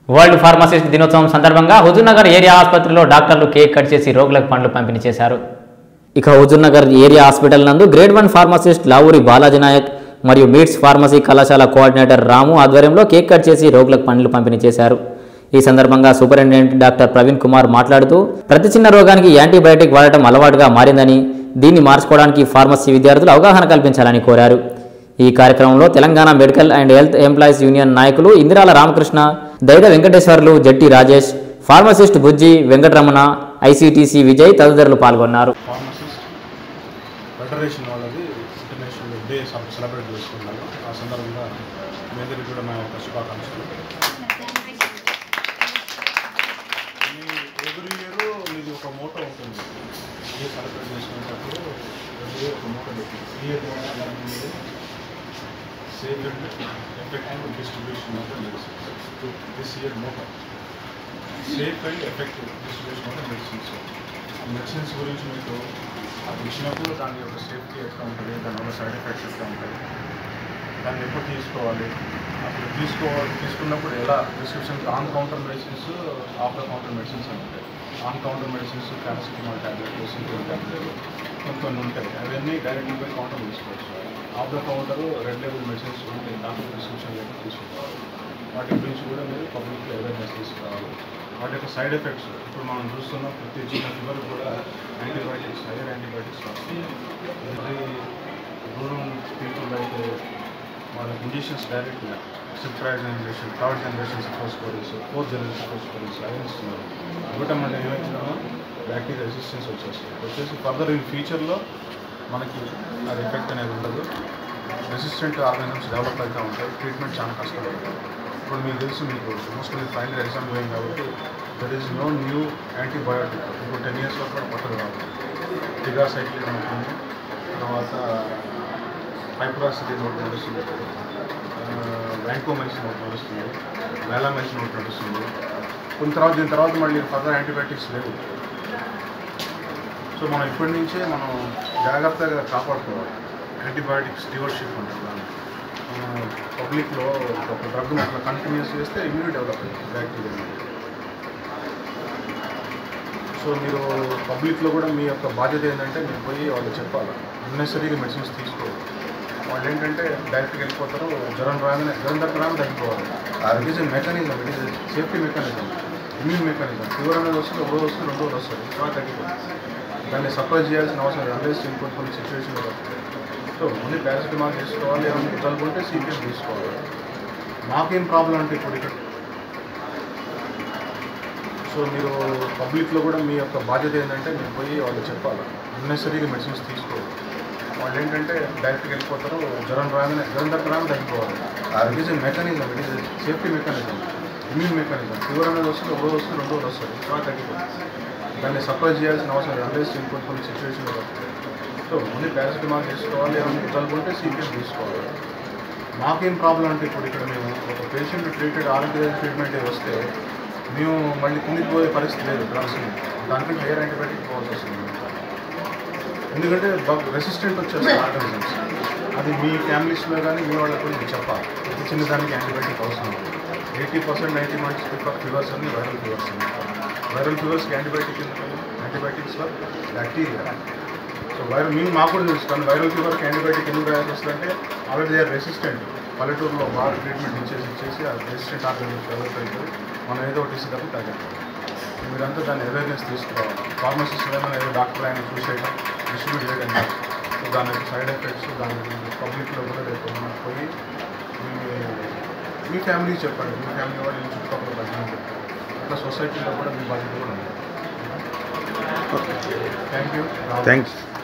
World pharmacist దినోత్సవం సందర్భంగా Huzurnagar area ఆసుపత్రిలో డాక్టర్లు కేక్ కట్ చేసి రోగులకు పండ్లు పంపిణీ చేశారు ఇక హుజూర్నగర్ ఏరియా హాస్పిటల్ నందు grade one pharmacist Lavuri Balaji Nayak మరియు మీట్స్ ఫార్మసీ కళాశాల కోఆర్డినేటర్ రాము ఆధ్వర్యంలో కేక్ కట్ చేసి రోగులకు పండ్లు పంపిణీ చేశారు ఈ సందర్భంగా సూపరింటెండెంట్ డాక్టర్ ప్రవీణ్ కుమార్ మాట్లాడుతూ ప్రతి చిన్న రోగానికి యాంటీబయాటిక్ వాడటం అలవాటుగా మారిందని దీన్ని మార్చుకోవడానికి ఫార్మసీ విద్యార్థులు అవగాహన కల్పించాలని కోరారు ఈ కార్యక్రమంలో Telangana medical and health employees union నాయకులు ఇందిరాల రామకృష్ణ దైద వెంకటేశ్వర్లు జట్టి రాజేష్ ఫార్మసిస్ట్ బుజ్జి వెంకటరమణ ఐసీటీసీ విజయ్ తదితరులు పాల్గొన్నారు ఫార్మసిస్ట్ ఫెడరేషన్ వాళ్ళది ఇంటర్నేషనల్ డే సె- సెలబ్రేట్ చేసుకున్నారు ఆ సందర్భంగా మీ అందరికీ కూడా నా యొక్క శుభాకాంక్షలు మీ ఎవ్రీ ఇయర్ మీది ఒక మోటో ఉంటుంది డే సెలబ్రేట్ చేసుకునేటప్పుడు ఎవ్రీ ఇయర్ ఒక మోటో పెట్టింది ఈ year motto save and effective distribution of the medicines this year motto safe and effective distribution of the medicines medicines గురించి మీకు అది ఇచ్చినప్పుడు దాని యొక్క సేఫ్టీ ఎట్లా ఉంటుంది దానివల్ల సైడ్ ఎఫెక్ట్స్ ఎట్లా ఉంటాయి దాన్ని ఎప్పుడు తీసుకోవాలి అప్పుడు తీసుకోవాలి తీసుకున్నప్పుడు ఎలా prescription on counter medicines off the counter medicines అని ఉంటాయి ఆన్ కౌంటర్ మెడిసిన్స్ పారాసిటమాల్ ట్యాబ్లెట్లు సింపుల్ ట్యాబ్లెట్లు కొన్ని కొన్ని ఉంటాయి అవన్నీ డైరెక్ట్గా పోయి కౌంటర్ తీసుకోవచ్చు off the counter red label medicines ఉంటాయి డాక్టర్ ప్రిస్క్రిప్షన్ లేక తీసుకోవాలి వాటి గురించి కూడా మీరు పబ్లిక్లో అవేర్నెస్ తీసుకురావాలి వాటి యొక్క సైడ్ ఎఫెక్ట్స్ ఇప్పుడు మనం చూస్తున్న ప్రతి చిన్న ఫీవర్ కూడా యాంటీబయాటిక్స్ హైయర్ యాంటీబయాటిక్స్ వస్తాయి ఇది రూరల్ పీపుల్ అయితే వాళ్ళ ఇంజెక్షన్స్ డైరెక్ట్గా సిప్రైడ్ జనరేషన్ థర్డ్ జనరేషన్ సిఫోస్కోరీస్ ఫోర్త్ జనరేషన్ సిఫోస్కోరీస్ అవి ఇస్తున్నారు ఇవ్వటం అంటే ఏమవుతుందో బ్యాక్టీరియా రెసిస్టెన్స్ వచ్చేస్తుంది వచ్చేసి ఫర్దర్ ఈ ఫ్యూచర్లో మనకి అది ఎఫెక్ట్ అనేది ఉండదు రెసిస్టెంట్ ఆర్గానిజమ్స్ డెవలప్ అవుతూ ఉంటాయి ట్రీట్మెంట్ చాలా కష్టపడుతుంది ఇప్పుడు మీకు తెలుసు మీకు మోస్ట్లీ ఫైనల్ ఎగ్జామ్ పోయింది కాబట్టి there is no new antibiotic ఇప్పుడు టెన్ ఇయర్స్ వరకు కూడా కొత్తది కాదు టిగాసైక్లిన్ ఉంటుంది తర్వాత హైప్రాసిటీ నోట్ నడుస్తుంది వ్యాంకోమెన్సిన్ నోట్ నడుస్తుంది మెలామెన్సిన్ నోట్ నడుస్తుంది కొన్ని తర్వాత దీని తర్వాత మళ్ళీ ఫర్దర్ యాంటీబయాటిక్స్ లేవు సో మనం ఇప్పటి నుంచే మనం జాగ్రత్తగా కాపాడుకోవాలి యాంటీబయాటిక్ స్టీవర్షిప్ ఉంటుంది దాన్ని మన పబ్లిక్లో ఒక డ్రగ్ను అట్లా కంటిన్యూస్ చేస్తే ఇమ్యూనిటీ డెవలప్ అవుతుంది బ్యాక్టీరియా సో మీరు పబ్లిక్లో కూడా మీ యొక్క బాధ్యత ఏంటంటే మీరు పోయి వాళ్ళు చెప్పాలి అన్నెసరీగా మెడిసిన్స్ తీసుకోవాలి వాళ్ళు ఏంటంటే డైరెక్ట్గా వెళ్ళిపోతారు జ్వరం రాగానే జ్వరం దగ్గర రాగానే తగ్గిపోవాలి it is mechanism it is safety mechanism immune mechanism fever అనేది వస్తుంది ఒక రోజు వస్తుంది రెండు రోజులు వస్తుంది తర్వాత తగ్గిపోతుంది దాన్ని సప్రెస్ చేయాల్సిన అవసరం లేదు అన్లెస్ కొన్ని కొన్ని సిచ్యువేషన్లో వస్తుంది సో ఓన్లీ పారాసిటమాల్ తీసుకోవాలి ఏమైనా జలుబు ఉంటే సీపీఎం తీసుకోవాలి మాకేం ప్రాబ్లం అంటే ఇప్పుడు ఇక్కడ సో మీరు పబ్లిక్లో కూడా మీ యొక్క బాధ్యత ఏంటంటే మీరు పోయి వాళ్ళు చెప్పాలి అన్నెసరీగా మెడిసిన్స్ తీసుకోవాలి వాళ్ళు ఏంటంటే డైరెక్ట్గా వెళ్ళిపోతారు జ్వరం రాగానే జ్వరం దగ్గర రాగానే తగ్గిపోవాలి it is mechanism it is safety mechanism immune mechanism fever అనేది వస్తుంది ఒక రోజు వస్తుంది రెండు రోజులు వస్తుంది తర్వాత తగ్గిపోతుంది దాన్ని సప్రెస్ చేయాల్సిన అవసరం లేదు అన్లెస్ కొన్ని కొన్ని సిచ్యువేషన్లో వస్తుంది సో ఓన్లీ పారాసిటమాల్ తీసుకోవాలి ఏమైనా జలుబు ఉంటే సీపీఎం తీసుకోవాలి మాకేం ప్రాబ్లం అంటే ఇప్పుడు ఇక్కడ మేము ఒక పేషెంట్ ట్రీటెడ్ ఆరోగ్య ట్రీట్మెంట్ వస్తే మేము మళ్ళీ కిందికి పోయే పరిస్థితి లేదు డ్రగ్స్ దానికి హైయర్ యాంటీబయాటిక్ పోవాల్సి వస్తుంది ఎందుకంటే బగ్ రెసిస్టెంట్ వచ్చేస్తుంది ఆర్గానిజమ్స్ అది మీ ఫ్యామిలీస్లో కానీ మీ వాళ్ళకి కూడా మీరు చెప్పాలి ప్రతి చిన్నదానికి యాంటీబయాటిక్ అవసరం eighty percent ninety months fevers అన్ని వైరల్ ఫీవర్స్ వైరల్ ఫీవర్స్కి యాంటీబయాటిక్ ఎందుకంటే యాంటీబయాటిక్స్లో బ్యాక్టీరియా సో వైరల్ మేము మాకు కూడా తెలుసు కానీ వైరల్ ఫీవర్కి యాంటీబయాటిక్ ఎందుకు రాయాల్సి వస్తుందంటే ఆల్రెడీ దే ఆర్ రెసిస్టెంట్ పల్లెటూరులో బాగా ట్రీట్మెంట్ ఇచ్చేసి ఇచ్చేసి ఆ రెసిస్టెంట్ ఆర్గానిక్ డెవలప్ అయిపోయి మనం ఏదో ఒకటి ఇస్తే తప్ప తగ్గదు మీరంతా దాన్ని అవేర్నెస్ తీసుకురావాలి ఫార్మసిస్ట్ ఏమైనా ఏదో డాక్టర్ ఆయన చూసేయడం డిస్ట్రిబ్యూట్ చేయడం కాదు. సో దాని యొక్క సైడ్ ఎఫెక్ట్స్ దాని పబ్లిక్లో కూడా రేపు మనకు పోయి మీ- మీ ఫ్యామిలీకి చెప్పండి మీ ఫ్యామిలీ వాళ్ళు మీ చుట్టుపక్కల ప్రజలకు చెప్పండి అట్లా సొసైటీలో కూడా మీ బాధ్యత కూడా ఉంది థ్యాంక్ యూ థ్యాంక్స్